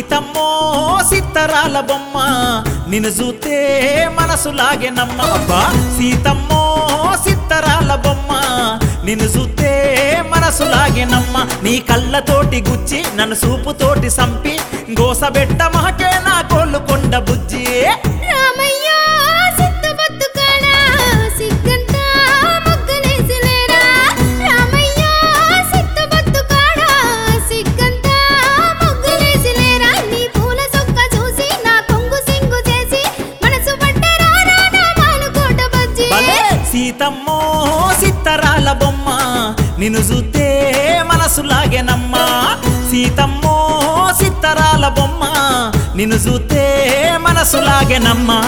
సీతమ్మో సిత్తరాల బొమ్మ నిన్ను చూస్తే మనసు లాగెనమ్మ అబ్బా సీతమ్మో సిత్తరాల బొమ్మ నిన్ను చూస్తే మనసు లాగెనమ్మ నీ కళ్ళతోటి గుచ్చి నన్ను సూపుతోటి సంపి గోసబెట్ట మహకే నా కోళ్ళు కొండ బుజ్జి రామయ్య సిద్ధబద్దు కాడా సిగ్గంతా మొగ్గలేసిలేరా రామయ్య సిద్ధబద్దు కాడా సిగ్గంతా మొగ్గలేసిలేరా నీ పూల సొక్క చూసి నా కొంగు సింగు చేసి మనసు పట్టరా నా మానుకోట బజ్జి భలే సీతమ్మో సిత్తరాల బొమ్మ నిన్ను చూస్తే మనసు లాగెనమ్మా సీతమ్మో సిత్తరాల బొమ్మ నిన్ను చూస్తే మనసు లాగెనమ్మా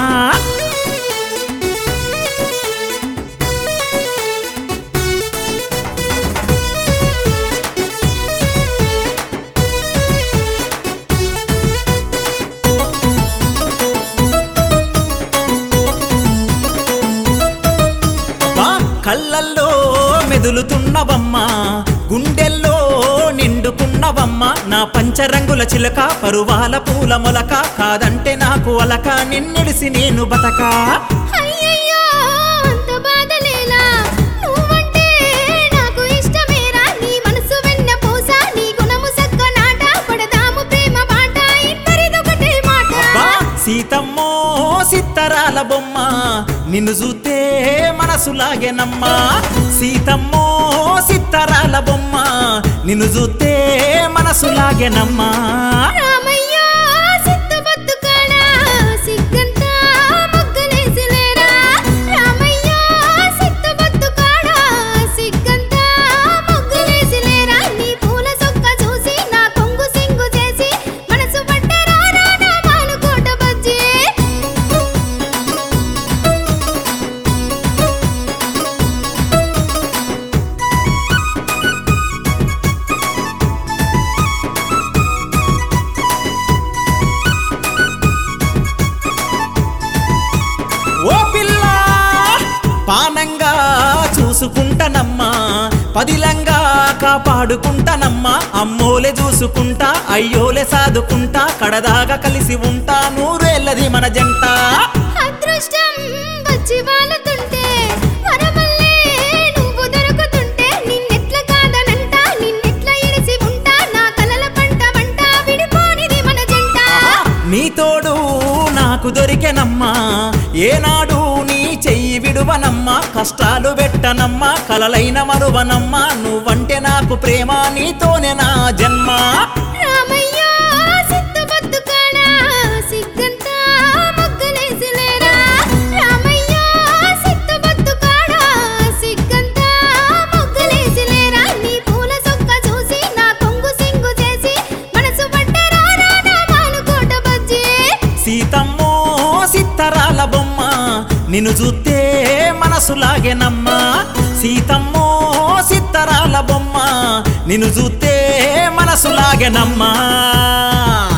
బా కళ్ళల్లో మెదులుతున్నవమ్మా గుండెల్లో నిండుకున్నవమ్మ నా పంచరంగుల చిలక పరువాల పూల మొలక కాదంటే నాకు అలక నిన్నెడిసి నేను బతకా అయ్యయ్యో అంత బాధలేలా నువ్వంటే నాకు ఇష్టమేరా నీ మనసు వెన్న పూస నీ గుణము సక్క నాట పడదాము ప్రేమ బాట ఇద్దరిదొకటే మాట అబ్బా సీతమ్మో సిత్తరాల బొమ్మ నిన్ను చూస్తే మనసు లాగెనమ్మా సీతమ్మో సిత్తరాల బొమ్మ నిన్ను చూస్తే మనసు లాగెనమ్మా రామయ్య సిద్ధబద్దు కాడా సిగ్గంతా మొగ్గలేసిలేరా రామయ్య సిద్ధబద్దు కాడా సిగ్గంతా మొగ్గలేసిలేరా నీ పూల సొక్క చూసి నా కొంగు సింగు చేసి మనసు పట్టరా నా మానుకోట బజ్జి ఓ పిల్ల పానంగా చూసుకుంటానమ్మా పదిలంగా కాపాడుకుంటానమ్మా అమ్మోలే చూసుకుంటా అయ్యోలే సాదుకుంటా కడదాగా కలిసి ఉంటా నూరేళ్ళది మన జంట అదృష్టం వచ్చి వాలుతుంటే వరమల్లే నువ్వు దొరుకుతుంటే నిన్నెట్ల కాదనంట నిన్నెట్ల ఇడిసి ఉంటా నా కలల పంట వంట విడిపోనిది మన జంట నీ తోడు నాకు దొరికెనమ్మా ఏనాడు నీ చెయ్యి విడువనమ్మా కష్టాలు పెట్టనమ్మా కలలైన మరువనమ్మా నువ్వంటే నాకు ప్రేమ నీతోనే నా జన్మ రామయ్య సిద్ధబద్దు కాడా సిగ్గంతా మొగ్గలేసిలేరా రామయ్య సిద్ధబద్దు కాడా సిగ్గంతా మొగ్గలేసిలేరా నీ పూల సొక్క చూసి నా కొంగు సింగు చేసి మనసు పట్టరా నా మానుకోట బజ్జి సీతమ్మో సిత్తరాల బొమ్మ నిన్ను చూస్తే మనసు లాగెనమ్మా సీతమ్మో సిత్తరాల బొమ్మ నిన్ను చూస్తే మనసు లాగెనమ్మా